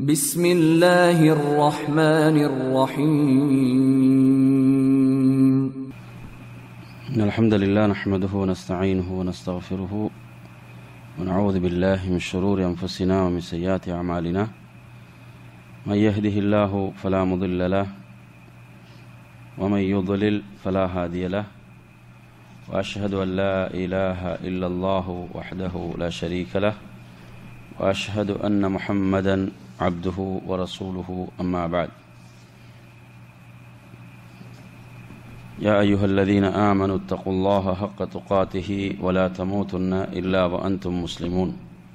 بسم الله الرحمن الرحيم إن الحمد لله نحمده ونستعينه ونستغفره ونعوذ بالله من شرور أنفسنا ومن سيئات أعمالنا من يهده الله فلا مضل له ومن يضلل فلا هادي له وأشهد أن لا إله إلا الله وحده لا شريك له وأشهد أن محمدا عبده ورسوله أما بعد يا أيها الذين آمنوا اتقوا الله حق تقاته ولا تموتن إلا وأنتم مسلمون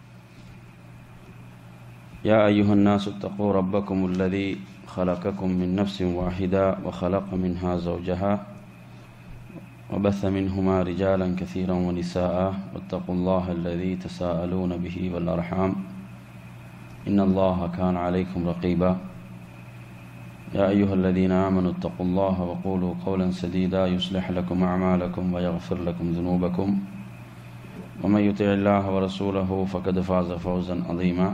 يا أيها الناس اتقوا ربكم الذي خلقكم من نفس واحدة وخلق منها زوجها وبث منهما رجالا كثيرا ونساء واتقوا الله الذي تساءلون به والأرحام إن الله كان عليكم رقيبا يا أيها الذين آمنوا اتقوا الله وقولوا قولا سديدا يصلح لكم أعمالكم ويغفر لكم ذنوبكم ومن يطع الله ورسوله فقد فاز فوزا عظيما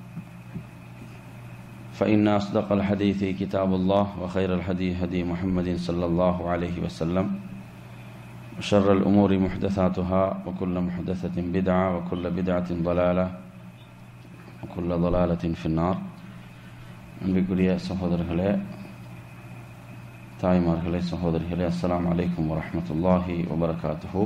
فإن أصدق الحديث كتاب الله وخير الهدي هدي محمد صلى الله عليه وسلم وشر الأمور محدثاتها وكل محدثة بدعة وكل بدعة ضلالة وكل ضلالة في النار அன்பிற்குரிய சகோதரர்களே தாய்மார்களே சகோதரிகளே அஸ்ஸலாமு அலைக்கும் வரஹ்மத்துல்லாஹி வபரகாத்துஹு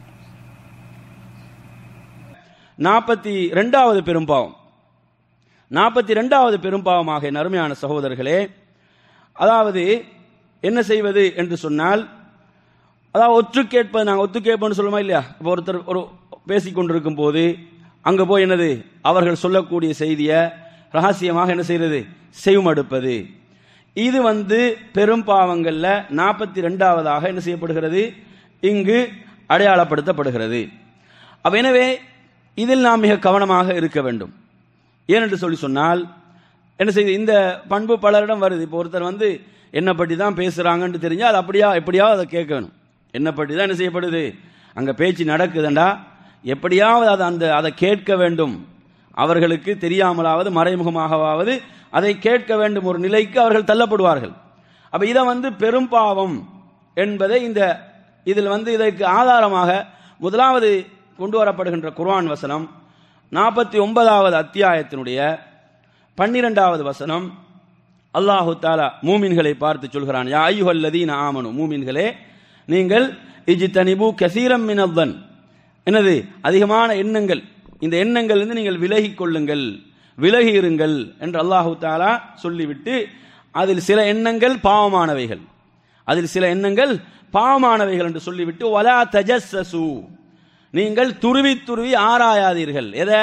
நாற்பத்தி ரெண்டாவது பெரும்பாவம் நாற்பத்தி ரெண்டாவது பெரும்பாவமாக என் அருமையான சகோதரர்களே அதாவது என்ன செய்வது என்று சொன்னால் அதாவது ஒற்று கேட்பது நாங்கள் ஒத்து கேட்போம்னு சொல்லுமா இல்லையா இப்போ ஒருத்தர் ஒரு பேசிக் கொண்டிருக்கும் போது அங்கே போய் என்னது அவர்கள் சொல்லக்கூடிய செய்தியை ரகசியமாக என்ன செய்யறது செவிமடுப்பது இது வந்து பெரும் பாவங்கள்ல நாற்பத்தி ரெண்டாவதாக என்ன செய்யப்படுகிறது இங்கு அடையாளப்படுத்தப்படுகிறது அப்ப எனவே இதில் நாம் மிக கவனமாக இருக்க வேண்டும் ஏனென்று சொல்லி சொன்னால் என்ன செய்யுது இந்த பண்பு பலரிடம் வருது இப்போ ஒருத்தர் வந்து என்ன பற்றி தான் பேசுறாங்கன்னு தெரிஞ்சா அது அப்படியா எப்படியாவது அதை கேட்கணும் என்ன பற்றி தான் என்ன செய்யப்படுது அங்க பேச்சு நடக்குதுண்டா எப்படியாவது அதை அந்த அதை கேட்க வேண்டும் அவர்களுக்கு தெரியாமலாவது மறைமுகமாகவாவது அதை கேட்க வேண்டும் ஒரு நிலைக்கு அவர்கள் தள்ளப்படுவார்கள் அப்ப இதை வந்து பெரும் பாவம் என்பதை இந்த இதில் வந்து இதற்கு ஆதாரமாக முதலாவது கொண்டு வரப்படுகின்ற குர்ஆன் வசனம் நாற்பத்தி ஒன்பதாவது அத்தியாயத்தினுடைய பன்னிரெண்டாவது வசனம் அல்லாஹு தாலா மூமின்களை பார்த்து சொல்கிறான் யா ஐயுஹல்லதீன ஆமனு மூமின்களே நீங்கள் இஜ்தனிபு கசீரம் மினத்தன் என்னது அதிகமான எண்ணங்கள் இந்த எண்ணங்கள் இருந்து நீங்கள் விலகிக் கொள்ளுங்கள் விலகி இருங்கள் என்று அல்லாஹு தாலா சொல்லிவிட்டு அதில் சில எண்ணங்கள் பாவமானவைகள் அதில் சில எண்ணங்கள் பாவமானவைகள் என்று சொல்லிவிட்டு வலா தஜஸ்ஸசு நீங்கள் துருவி துருவி ஆராயாதீர்கள் எதை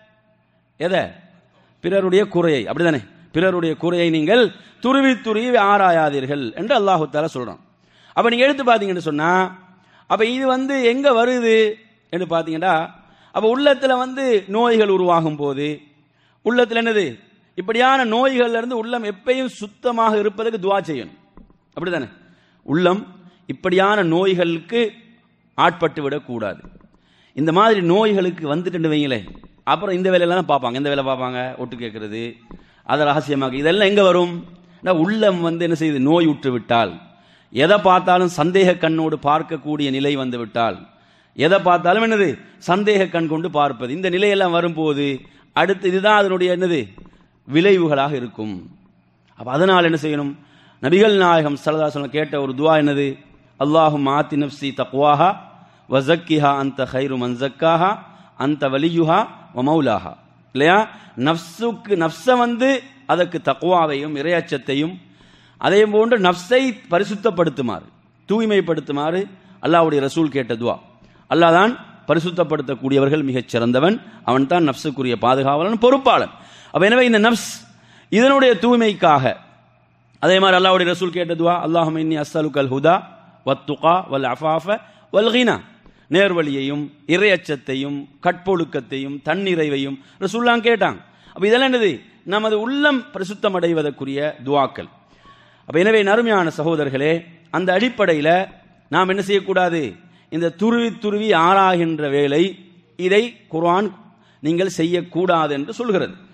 எதை பிறருடைய குறையை அப்படிதானே பிறருடைய குறையை நீங்கள் துருவி துருவி ஆராயாதீர்கள் என்று அல்லாஹு தாலா சொல்றான் அப்ப நீங்க எடுத்து பாத்தீங்கன்னு சொன்னா அப்ப இது வந்து எங்க வருது என்று பாத்தீங்கன்னா அப்ப உள்ளத்துல வந்து நோய்கள் உருவாகும் போது உள்ளத்துல என்னது இப்படியான நோய்கள்ல இருந்து உள்ளம் எப்பயும் சுத்தமாக இருப்பதற்கு துவா செய்யணும் அப்படிதானே உள்ளம் இப்படியான நோய்களுக்கு ஆட்பட்டு விடக்கூடாது இந்த மாதிரி நோய்களுக்கு வந்துட்டு வைங்களே அப்புறம் இந்த வேலையெல்லாம் தான் பார்ப்பாங்க எந்த வேலை பார்ப்பாங்க ஒட்டு கேட்கறது அதை ரகசியமாக இதெல்லாம் எங்க வரும் உள்ளம் வந்து என்ன செய்யுது நோய் உற்று விட்டால் எதை பார்த்தாலும் சந்தேக கண்ணோடு பார்க்கக்கூடிய நிலை வந்து விட்டால் எதை பார்த்தாலும் என்னது சந்தேக கண் கொண்டு பார்ப்பது இந்த நிலையெல்லாம் வரும்போது அடுத்து இதுதான் அதனுடைய என்னது விளைவுகளாக இருக்கும் அப்ப அதனால் என்ன செய்யணும் நபிகள் நாயகம் சரதாசனம் கேட்ட ஒரு துவா என்னது அல்லாஹும் ஆத்தி நப்சி தக்வாஹா வசக்கிஹா அந்த ஹைரு மன்சக்காஹா அந்த வலியுஹா வ மௌலாஹா இல்லையா நப்சுக்கு நப்ச வந்து அதற்கு தக்குவாவையும் இரையச்சத்தையும் அதே போன்று நப்சை பரிசுத்தப்படுத்துமாறு தூய்மைப்படுத்துமாறு அல்லாவுடைய ரசூல் கேட்ட துவா அல்லாஹ் தான் பரிசுத்தப்படுத்தக்கூடியவர்கள் மிகச் சிறந்தவன் அவன் தான் நப்சுக்குரிய பாதுகாவலன் பொறுப்பாளன் அப்ப எனவே இந்த நப்ஸ் இதனுடைய தூய்மைக்காக அதே மாதிரி அல்லாவுடைய ரசூல் கேட்ட துவா அல்லாஹும் இன்னி அஸ்ஸலுக்கல் ஹுதா வத்துகா வல் அஃபாஃப வல் ஹினா நேர்வழியையும் இறையச்சத்தையும் கட்பொழுக்கத்தையும் தன்னிறைவையும் ரசூல்லாம் கேட்டாங்க அப்ப இதெல்லாம் என்னது நமது உள்ளம் பிரசுத்தம் அடைவதற்குரிய துவாக்கள் அப்ப எனவே நறுமையான சகோதரர்களே அந்த அடிப்படையில் நாம் என்ன செய்யக்கூடாது இந்த துருவி துருவி ஆராகின்ற வேலை இதை குர்ஆன் நீங்கள் செய்யக்கூடாது என்று சொல்கிறது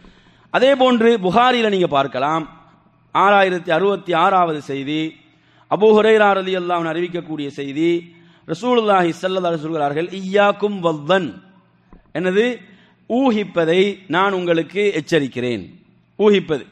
அதே போன்று புகாரில நீங்க பார்க்கலாம் ஆறாயிரத்தி அறுபத்தி ஆறாவது செய்தி அபூ ஹுரைரா ரலியல்லாஹு அன்ஹு அறிவிக்கக்கூடிய செய்தி ரசூலுல்லாஹி ஸல்லல்லாஹு அலைஹி சொல்கிறார்கள் இய்யாக்கும் வவ்வன் என்னது ஊகிப்பதை நான் உங்களுக்கு எச்சரிக்கிறேன் ஊகிப்பது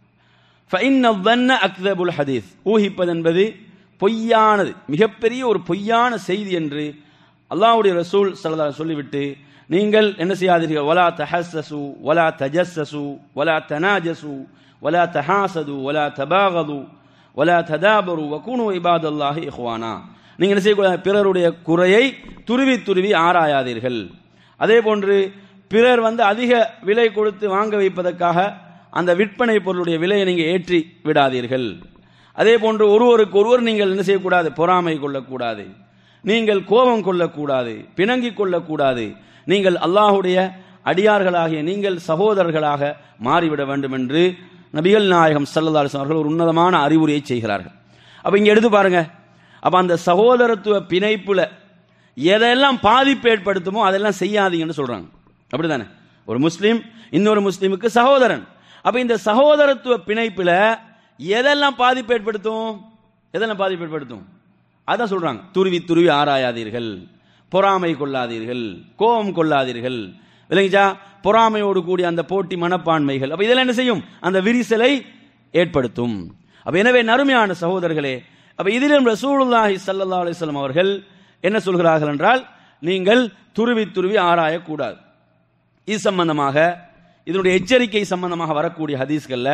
فإن الظن أكذب الحديث ஊகிப்பது என்பது பொய்யானது மிகப்பெரிய ஒரு பொய்யான செய்தி என்று அல்லாஹ்வுடைய ரசூல் ஸல்லல்லாஹு அலைஹி சொல்லிவிட்டு நீங்கள் என்ன செய்யாதீர்கள் வலா தஹஸ்ஸசு வலா தஜஸ்ஸசு வலா தனாஜசு வலா தஹாசது வலா தபாகது வலா ததாபரு வகுனு இபாதல்லாஹி இஹ்வானா நீங்க என்ன செய்யக்கூடாது பிறருடைய குறையை துருவி துருவி ஆராயாதீர்கள் அதே போன்று பிறர் வந்து அதிக விலை கொடுத்து வாங்க வைப்பதற்காக அந்த விற்பனை பொருளுடைய விலையை நீங்க ஏற்றி விடாதீர்கள் அதே போன்று ஒருவருக்கு ஒருவர் நீங்கள் என்ன செய்யக்கூடாது பொறாமை கொள்ளக்கூடாது நீங்கள் கோபம் கொள்ளக்கூடாது பிணங்கிக் கொள்ளக்கூடாது நீங்கள் அல்லாஹுடைய அடியார்களாகிய நீங்கள் சகோதரர்களாக மாறிவிட வேண்டும் என்று நபிகள் நாயகம் ஸல்லல்லாஹு அலைஹி வஸல்லம் அவர்கள் ஒரு உன்னதமான அறிவுரையை செய்கிறார்கள் அப்ப இங்க எடுத்து பாருங்க அப்ப அந்த சகோதரத்துவ பிணைப்புல எதெல்லாம் பாதிப்பு ஏற்படுத்துமோ அதெல்லாம் செய்யாதீங்கன்னு சொல்றாங்க அப்படிதானே ஒரு முஸ்லீம் இன்னொரு முஸ்லீமுக்கு சகோதரன் அப்ப இந்த சகோதரத்துவ பிணைப்புல எதெல்லாம் பாதிப்பு ஏற்படுத்தும் எதெல்லாம் பாதிப்பு ஏற்படுத்தும் அதான் சொல்றாங்க துருவி துருவி ஆராயாதீர்கள் பொறாமை கொள்ளாதீர்கள் கோபம் கொள்ளாதீர்கள் விளங்கிச்சா பொறாமையோடு கூடிய அந்த போட்டி மனப்பான்மைகள் அப்ப இதெல்லாம் என்ன செய்யும் அந்த விரிசலை ஏற்படுத்தும் அப்ப எனவே நறுமையான சகோதரர்களே அப்ப இதிலும் ரசூலுல்லாஹி ஸல்லல்லாஹு அலைஹி வஸல்லம் அவர்கள் என்ன சொல்கிறார்கள் என்றால் நீங்கள் துருவி துருவி ஆராயக்கூடாது இது சம்பந்தமாக இதனுடைய எச்சரிக்கை சம்பந்தமாக வரக்கூடிய ஹதீஸ்கள்ல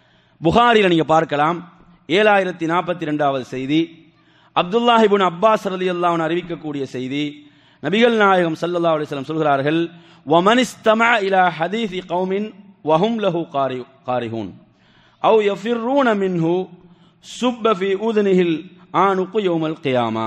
புகாரில நீங்க பார்க்கலாம் ஏழாயிரத்தி நாற்பத்தி ரெண்டாவது செய்தி அப்துல்லாஹிபின் அப்பாஸ் ரலியல்லாஹு அன்ஹு அறிவிக்கக்கூடிய செய்தி நபிகள் நாயகம் ஸல்லல்லாஹு அலைஹி வஸல்லம் சொல்கிறார்கள் வமனிஸ்தமா இலா ஹதீஸி கௌமின் வஹும் லஹு காரி காரிஹூன் அவு யஃபிர்ரூன மின்ஹு சுப்ப ஃபி ஊதனிஹில் ஆனுக்கு யௌமல் கியாமா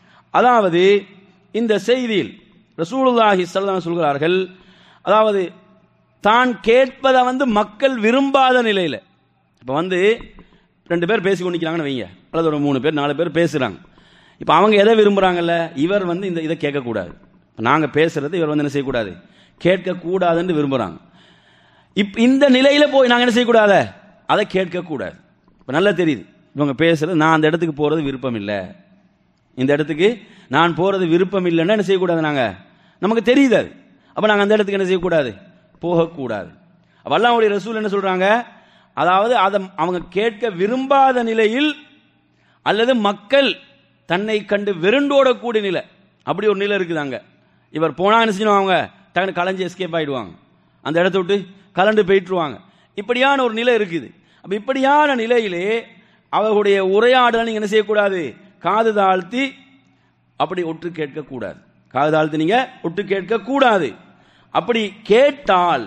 அதாவது இந்த செய்தியில் ரசூலுல்லாஹி ஸல்லல்லாஹு அலைஹி சொல்கிறார்கள் அதாவது தான் கேட்பதை வந்து மக்கள் விரும்பாத நிலையில இப்ப வந்து ரெண்டு பேர் பேசி கொண்டிருக்கிறாங்கன்னு வைங்க அல்லது ஒரு மூணு பேர் நாலு பேர் பேசுறாங்க இப்ப அவங்க எதை விரும்புறாங்கல்ல இவர் வந்து இந்த இதை கேட்கக்கூடாது இப்ப நாங்க பேசுறது இவர் வந்து என்ன செய்யக்கூடாது கேட்கக்கூடாதுன்னு விரும்புறாங்க இப் இந்த நிலையில போய் நாங்க என்ன செய்யக்கூடாத அதை கேட்கக்கூடாது இப்ப நல்லா தெரியுது இவங்க பேசுறது நான் அந்த இடத்துக்கு போறது விருப்பம் இல்லை இந்த இடத்துக்கு நான் போறது விருப்பம் இல்லைன்னா என்ன செய்யக்கூடாது நாங்க நமக்கு தெரியுது அது அப்ப நாங்க அந்த இடத்துக்கு என்ன செய்யக்கூடாது போகக்கூடாது அப்ப அல்லாஹ்வுடைய ரசூல் என்ன சொல்றாங்க அதாவது அதை அவங்க கேட்க விரும்பாத நிலையில் அல்லது மக்கள் தன்னை கண்டு வெருண்டோடக்கூடிய நிலை அப்படி ஒரு நிலை இருக்குது அங்க இவர் போனா என்ன செய்யணும் அவங்க டக்குனு கலைஞ்சு எஸ்கேப் ஆயிடுவாங்க அந்த இடத்த விட்டு கலண்டு போயிட்டுருவாங்க இப்படியான ஒரு நிலை இருக்குது அப்ப இப்படியான நிலையிலே அவர்களுடைய உரையாடலை நீங்க என்ன செய்யக்கூடாது காது தாழ்த்தி அப்படி ஒட்டு கேட்கக்கூடாது காது தாழ்த்தி நீங்க ஒட்டு கேட்கக்கூடாது அப்படி கேட்டால்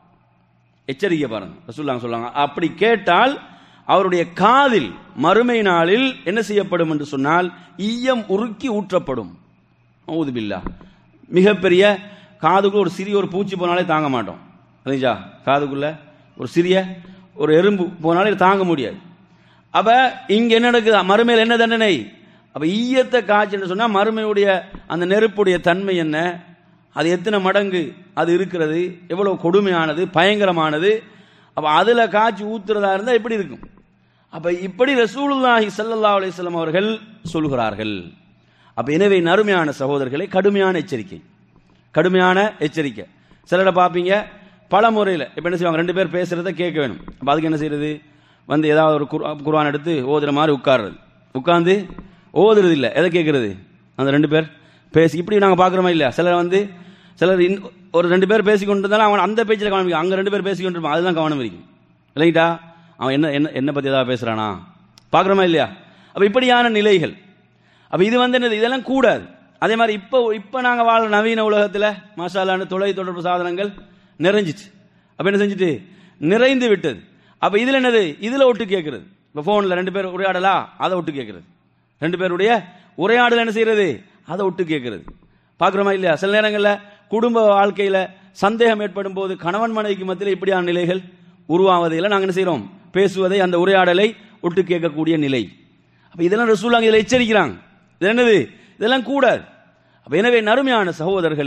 எச்சரிக்கை பாருங்க ரசூல்லாங்க சொல்லுவாங்க அப்படி கேட்டால் அவருடைய காதில் மறுமை நாளில் என்ன செய்யப்படும் என்று சொன்னால் ஈயம் உருக்கி ஊற்றப்படும் ஊதுபில்லா மிகப்பெரிய காதுக்குள்ள ஒரு சிறிய ஒரு பூச்சி போனாலே தாங்க மாட்டோம் சரிஞ்சா காதுக்குள்ள ஒரு சிறிய ஒரு எறும்பு போனாலே தாங்க முடியாது அப்ப இங்க என்ன நடக்குது மறுமையில் என்ன தண்டனை அப்ப ஈயத்தை காய்ச்சல் சொன்னா மறுமையுடைய அந்த நெருப்புடைய தன்மை என்ன அது எத்தனை மடங்கு அது இருக்கிறது எவ்வளவு கொடுமையானது பயங்கரமானது அப்ப அதுல காய்ச்சி ஊத்துறதா இருந்தா எப்படி இருக்கும் அப்ப இப்படி ரசூலுல்லாஹி ஸல்லல்லாஹு அலைஹி வஸல்லம் அவர்கள் சொல்கிறார்கள் அப்ப எனவே நறுமையான சகோதரர்களை கடுமையான எச்சரிக்கை கடுமையான எச்சரிக்கை சிலரை பார்ப்பீங்க பல முறையில் இப்போ என்ன செய்வாங்க ரெண்டு பேர் பேசுறத கேட்க வேணும் அப்போ அதுக்கு என்ன செய்யறது வந்து ஏதாவது ஒரு குர் குர்ஆன் எடுத்து ஓதுற மாதிரி உட்கார்றது உட்கார்ந்து ஓதுறது இல்லை எதை கேட்கறது அந்த ரெண்டு பேர் பேசி இப்படி நாங்கள் பார்க்குறோமா இல்லையா சிலர் வந்து சிலர் இன் ஒரு ரெண்டு பேர் பேசி கொண்டு இருந்தாலும் அவன் அந்த பேச்சில் கவனம் இருக்கும் அங்கே ரெண்டு பேர் பேசி கொண்டு இருப்பான் அதுதான் கவனம் இருக்கும் இல்லைங்கிட்டா அவன் என்ன என்ன என்ன பற்றி ஏதாவது பேசுகிறானா பார்க்குறோமா இல்லையா அப்போ இப்படியான நிலைகள் அப்போ இது வந்து என்னது இதெல்லாம் கூடாது அதே மாதிரி இப்போ இப்போ நாங்கள் வாழ நவீன உலகத்தில் மசாலான தொலை தொடர்பு சாதனங்கள் நிறைஞ்சிச்சு அப்போ என்ன செஞ்சுட்டு நிறைந்து விட்டது அப்போ இதில் என்னது இதில் ஒட்டு கேட்கறது இப்போ ஃபோனில் ரெண்டு பேர் உரையாடலா அதை ஒட்டு கேட்கறது ரெண்டு பேருடைய உரையாடல் என்ன செய்யறது அதை ஒட்டு கேட்கறது பார்க்குறோமா இல்லையா சில நேரங்களில் குடும்ப வாழ்க்கையில் சந்தேகம் ஏற்படும் போது கணவன் மனைவிக்கு மத்தியில் இப்படியான நிலைகள் உருவாவதையில் நாங்கள் என்ன செய்கிறோம் பேசுவதை அந்த உரையாடலை ஒட்டு கேட்கக்கூடிய நிலை அப்போ இதெல்லாம் ரசூலாங்க இதில் எச்சரிக்கிறாங்க இது என்னது இதெல்லாம் கூடாது அப்ப எனவே நறுமையான சகோதரர்களே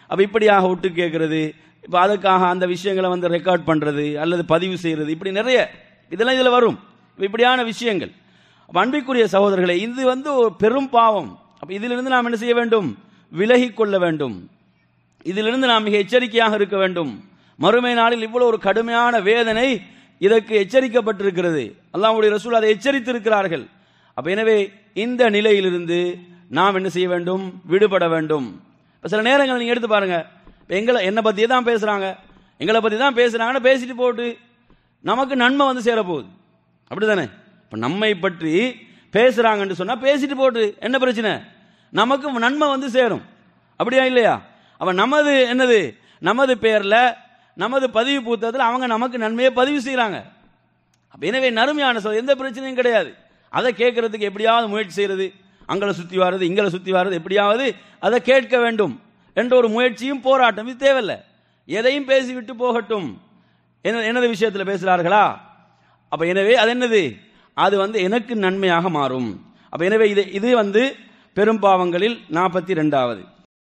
அப்ப இப்படியாக ஒட்டு கேட்கறது இப்ப அதுக்காக அந்த விஷயங்களை வந்து ரெக்கார்ட் பண்றது அல்லது பதிவு செய்யறது இப்படி நிறைய இதெல்லாம் இதுல வரும் இப்ப இப்படியான விஷயங்கள் அப்ப அன்பிற்குரிய சகோதரர்களே இது வந்து ஒரு பெரும் பாவம் அப்ப இதிலிருந்து நாம் என்ன செய்ய வேண்டும் விலகிக் கொள்ள வேண்டும் இதிலிருந்து நாம் மிக எச்சரிக்கையாக இருக்க வேண்டும் மறுமை நாளில் இவ்வளவு ஒரு கடுமையான வேதனை இதற்கு எச்சரிக்கப்பட்டிருக்கிறது அல்லாஹ்வுடைய ரசூல் அதை எச்சரித்திருக்கிறார்கள் அப்ப எனவே இந்த நிலையிலிருந்து நாம் என்ன செய்ய வேண்டும் விடுபட வேண்டும் இப்ப சில நேரங்கள் நீங்க எடுத்து பாருங்க இப்ப எங்களை என்னை பத்தியே தான் பேசுறாங்க எங்களை பத்தி தான் பேசுறாங்கன்னு பேசிட்டு போட்டு நமக்கு நன்மை வந்து சேரப்போகுது அப்படிதானே இப்ப நம்மை பற்றி பேசுறாங்கன்னு சொன்னா பேசிட்டு போட்டு என்ன பிரச்சனை நமக்கு நன்மை வந்து சேரும் அப்படியா இல்லையா அப்ப நமது என்னது நமது பெயர்ல நமது பதிவு புத்தகத்தில் அவங்க நமக்கு நன்மையை பதிவு செய்றாங்க அப்ப எனவே நறுமையான சொல் எந்த பிரச்சனையும் கிடையாது அதை கேட்கறதுக்கு எப்படியாவது முயற்சி செய்யறது அங்களை சுத்தி வர்றது இங்களை சுத்தி வர்றது எப்படியாவது அதை கேட்க வேண்டும் என்ற ஒரு முயற்சியும் போராட்டம் இது தேவையில்லை எதையும் பேசிவிட்டு போகட்டும் என்ன- எனது விஷயத்தில் பேசுகிறார்களா அப்ப எனவே அது என்னது அது வந்து எனக்கு நன்மையாக மாறும் அப்ப எனவே இது இது வந்து பெரும் பாவங்களில் நாற்பத்தி ரெண்டாவது